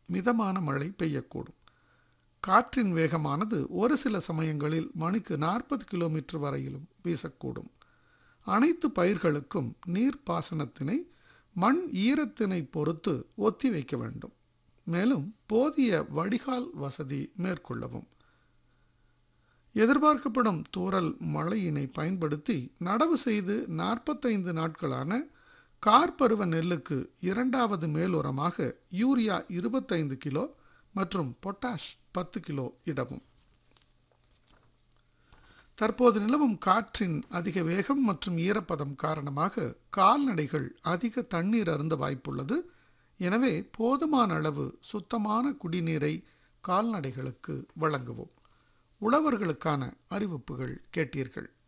மிதமான மழை பெய்யக்கூடும் காற்றின் வேகமானது ஒரு சில சமயங்களில் மணிக்கு நாற்பது கிலோமீட்டர் வரையிலும் வீசக்கூடும் அனைத்து பயிர்களுக்கும் நீர்ப்பாசனத்தினை மண் ஈரத்தினை பொறுத்து ஒத்தி வைக்க வேண்டும் மேலும் போதிய வடிகால் வசதி மேற்கொள்ளவும் எதிர்பார்க்கப்படும் தூறல் மழையினை பயன்படுத்தி நடவு செய்து நாற்பத்தைந்து நாட்களான கார்பருவ நெல்லுக்கு இரண்டாவது மேலுரமாக யூரியா இருபத்தைந்து கிலோ மற்றும் பொட்டாஷ் பத்து கிலோ இடவும் தற்போது நிலவும் காற்றின் அதிக வேகம் மற்றும் ஈரப்பதம் காரணமாக கால்நடைகள் அதிக தண்ணீர் அருந்த வாய்ப்புள்ளது எனவே போதுமான அளவு சுத்தமான குடிநீரை கால்நடைகளுக்கு வழங்கவும் உழவர்களுக்கான அறிவிப்புகள் கேட்டீர்கள்